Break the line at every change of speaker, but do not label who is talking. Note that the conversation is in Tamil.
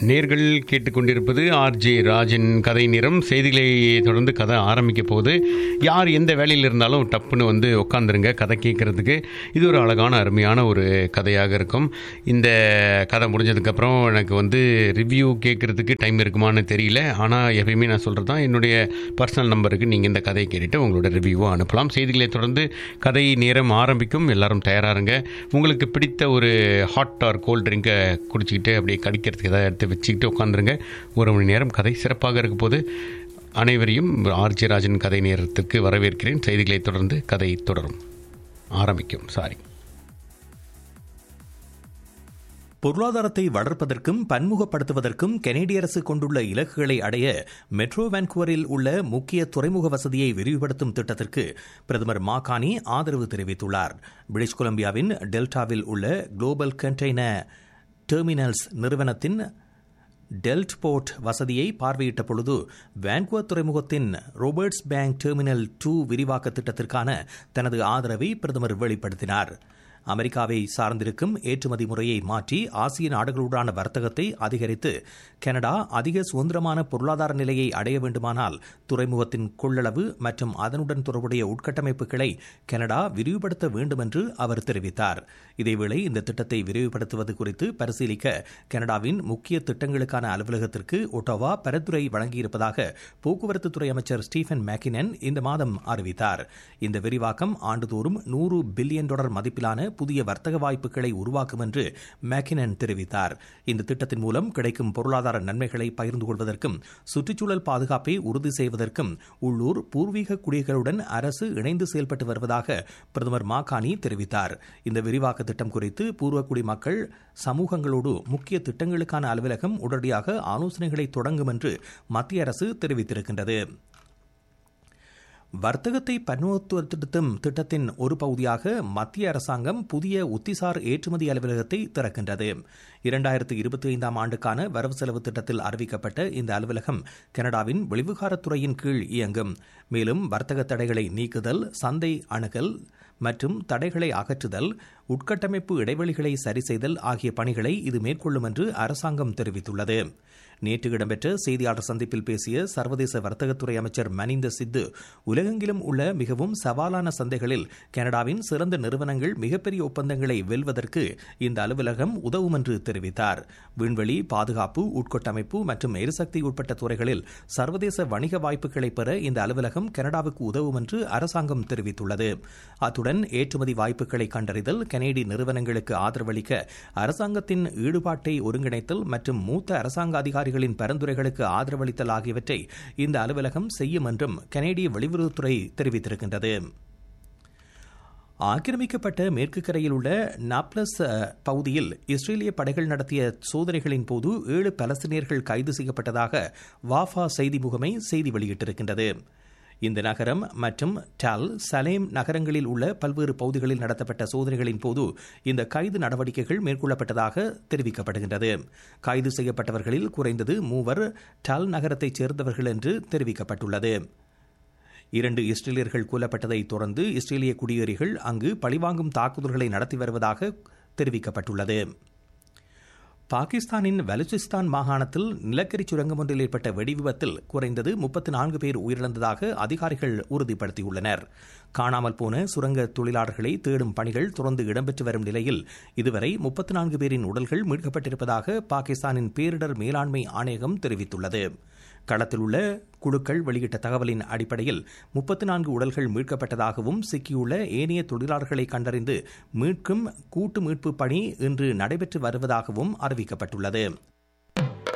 நேர்கள் கேட்டுக்கொண்டிருப்பது ஆர்ஜே ராஜன் கதை நிறம் செய்திகளை தொடர்ந்து கதை ஆரம்பிக்க போகுது யார் எந்த வேலையில் இருந்தாலும் டப்புன்னு வந்து உட்காந்துருங்க கதை கேட்குறதுக்கு இது ஒரு அழகான அருமையான ஒரு கதையாக இருக்கும் இந்த கதை முடிஞ்சதுக்கப்புறம் எனக்கு வந்து ரிவ்யூ கேட்குறதுக்கு டைம் இருக்குமான்னு தெரியல ஆனால் எப்பயுமே நான் சொல்கிறது தான் என்னுடைய பர்சனல் நம்பருக்கு நீங்கள் இந்த கதையை கேட்டுட்டு உங்களோட ரிவ்யூவை அனுப்பலாம் செய்திகளை தொடர்ந்து கதை நேரம் ஆரம்பிக்கும் எல்லாரும் தயாராக இருங்க உங்களுக்கு பிடித்த ஒரு ஹாட் ஆர் கோல்ட் ட்ரிங்கை குடிச்சிக்கிட்டு அப்படியே கடிக்கிறதுக்கு ஏதாவது எடுத்து வச்சுக்கிட்டு உட்காந்துருங்க ஒரு மணி நேரம் கதை சிறப்பாக இருக்க போது அனைவரையும் ஆர்ஜி ராஜன் கதை நேரத்துக்கு வரவேற்கிறேன் செய்திகளை தொடர்ந்து கதை தொடரும் ஆரம்பிக்கும் சாரி
பொருளாதாரத்தை வளர்ப்பதற்கும் பன்முகப்படுத்துவதற்கும் கெனடிய அரசு கொண்டுள்ள இலக்குகளை அடைய மெட்ரோ வான்குவரில் உள்ள முக்கிய துறைமுக வசதியை விரிவுபடுத்தும் திட்டத்திற்கு பிரதமர் மாகானி ஆதரவு தெரிவித்துள்ளார் பிரிட்டிஷ் கொலம்பியாவின் டெல்டாவில் உள்ள குளோபல் கண்டெய்னர் டெர்மினல்ஸ் நிறுவனத்தின் டெல்ட் போர்ட் வசதியை பார்வையிட்ட பொழுது வான்குவர் துறைமுகத்தின் ரோபர்ட்ஸ் பேங்க் டெர்மினல் டூ விரிவாக்க திட்டத்திற்கான தனது ஆதரவை பிரதமர் வெளிப்படுத்தினார் அமெரிக்காவை சார்ந்திருக்கும் ஏற்றுமதி முறையை மாற்றி ஆசிய நாடுகளுடனான வர்த்தகத்தை அதிகரித்து கனடா அதிக சுதந்திரமான பொருளாதார நிலையை அடைய வேண்டுமானால் துறைமுகத்தின் கொள்ளளவு மற்றும் அதனுடன் தொடர்புடைய உட்கட்டமைப்புகளை கனடா விரிவுபடுத்த வேண்டும் என்று அவர் தெரிவித்தார் இதேவேளை இந்த திட்டத்தை விரிவுபடுத்துவது குறித்து பரிசீலிக்க கனடாவின் முக்கிய திட்டங்களுக்கான அலுவலகத்திற்கு ஒட்டோவா பரிந்துரை வழங்கியிருப்பதாக போக்குவரத்து துறை அமைச்சர் ஸ்டீஃபன் மேக்கினன் இந்த மாதம் அறிவித்தார் இந்த விரிவாக்கம் ஆண்டுதோறும் நூறு பில்லியன் டாலர் மதிப்பிலான புதிய வர்த்தக வாய்ப்புகளை உருவாக்கும் என்று மேக்கினன் தெரிவித்தார் இந்த திட்டத்தின் மூலம் கிடைக்கும் பொருளாதார நன்மைகளை பகிர்ந்து கொள்வதற்கும் சுற்றுச்சூழல் பாதுகாப்பை உறுதி செய்வதற்கும் உள்ளூர் பூர்வீக குடிகளுடன் அரசு இணைந்து செயல்பட்டு வருவதாக பிரதமர் மாகானி தெரிவித்தார் இந்த விரிவாக்க திட்டம் குறித்து பூர்வக்குடி மக்கள் சமூகங்களோடு முக்கிய திட்டங்களுக்கான அலுவலகம் உடனடியாக ஆலோசனைகளை தொடங்கும் என்று மத்திய அரசு தெரிவித்திருக்கின்றது வர்த்தகத்தை பன்முகத்துவப்படுத்தும் திட்டத்தின் ஒரு பகுதியாக மத்திய அரசாங்கம் புதிய உத்திசார் ஏற்றுமதி அலுவலகத்தை திறக்கின்றது இரண்டாயிரத்து இருபத்தி ஐந்தாம் ஆண்டுக்கான வரவு செலவு திட்டத்தில் அறிவிக்கப்பட்ட இந்த அலுவலகம் கனடாவின் வெளிவிகாரத்துறையின் கீழ் இயங்கும் மேலும் வர்த்தக தடைகளை நீக்குதல் சந்தை அணுகல் மற்றும் தடைகளை அகற்றுதல் உட்கட்டமைப்பு இடைவெளிகளை சரி செய்தல் ஆகிய பணிகளை இது மேற்கொள்ளும் என்று அரசாங்கம் தெரிவித்துள்ளது நேற்று இடம்பெற்ற செய்தியாளர் சந்திப்பில் பேசிய சர்வதேச வர்த்தகத்துறை அமைச்சர் மனிந்த சித்து உலகெங்கிலும் உள்ள மிகவும் சவாலான சந்தைகளில் கனடாவின் சிறந்த நிறுவனங்கள் மிகப்பெரிய ஒப்பந்தங்களை வெல்வதற்கு இந்த அலுவலகம் உதவும் என்று தெரிவித்தார் விண்வெளி பாதுகாப்பு உட்கட்டமைப்பு மற்றும் எரிசக்தி உட்பட்ட துறைகளில் சர்வதேச வணிக வாய்ப்புகளை பெற இந்த அலுவலகம் கனடாவுக்கு உதவும் என்று அரசாங்கம் தெரிவித்துள்ளது அத்துடன் ஏற்றுமதி வாய்ப்புகளை கண்டறிதல் கனேடி நிறுவனங்களுக்கு ஆதரவளிக்க அரசாங்கத்தின் ஈடுபாட்டை ஒருங்கிணைத்தல் மற்றும் மூத்த அரசாங்க அதிகாரிகள் அதிகாரிகளின் பரிந்துரைகளுக்கு ஆதரவளித்தல் ஆகியவற்றை இந்த அலுவலகம் செய்யும் என்றும் கனேடிய வெளியுறவுத்துறை தெரிவித்திருக்கின்றது ஆக்கிரமிக்கப்பட்ட மேற்கு கரையில் உள்ள நாப்லஸ் பகுதியில் இஸ்ரேலிய படைகள் நடத்திய சோதனைகளின் போது ஏழு பலஸ்தீனியர்கள் கைது செய்யப்பட்டதாக வாஃபா செய்தி முகமை செய்தி வெளியிட்டிருக்கின்றது இந்த நகரம் மற்றும் டல் சலேம் நகரங்களில் உள்ள பல்வேறு பகுதிகளில் நடத்தப்பட்ட சோதனைகளின் போது இந்த கைது நடவடிக்கைகள் மேற்கொள்ளப்பட்டதாக தெரிவிக்கப்படுகின்றது கைது செய்யப்பட்டவர்களில் குறைந்தது மூவர் டல் நகரத்தைச் சேர்ந்தவர்கள் என்று தெரிவிக்கப்பட்டுள்ளது இரண்டு இஸ்ரேலியர்கள் கொல்லப்பட்டதை தொடர்ந்து இஸ்ரேலிய குடியேறிகள் அங்கு பழிவாங்கும் தாக்குதல்களை நடத்தி வருவதாக தெரிவிக்கப்பட்டுள்ளது பாகிஸ்தானின் பலுச்சிஸ்தான் மாகாணத்தில் நிலக்கரி சுரங்கம் ஒன்றில் ஏற்பட்ட வெடி விபத்தில் குறைந்தது முப்பத்தி நான்கு பேர் உயிரிழந்ததாக அதிகாரிகள் உறுதிப்படுத்தியுள்ளனர் காணாமல் போன சுரங்க தொழிலாளர்களை தேடும் பணிகள் தொடர்ந்து இடம்பெற்று வரும் நிலையில் இதுவரை முப்பத்தி நான்கு பேரின் உடல்கள் மீட்கப்பட்டிருப்பதாக பாகிஸ்தானின் பேரிடர் மேலாண்மை ஆணையகம் தெரிவித்துள்ளது களத்தில் உள்ள குழுக்கள் வெளியிட்ட தகவலின் அடிப்படையில் முப்பத்தி நான்கு உடல்கள் மீட்கப்பட்டதாகவும் சிக்கியுள்ள ஏனைய தொழிலாளர்களை கண்டறிந்து மீட்கும் கூட்டு மீட்பு பணி இன்று நடைபெற்று வருவதாகவும் அறிவிக்கப்பட்டுள்ளது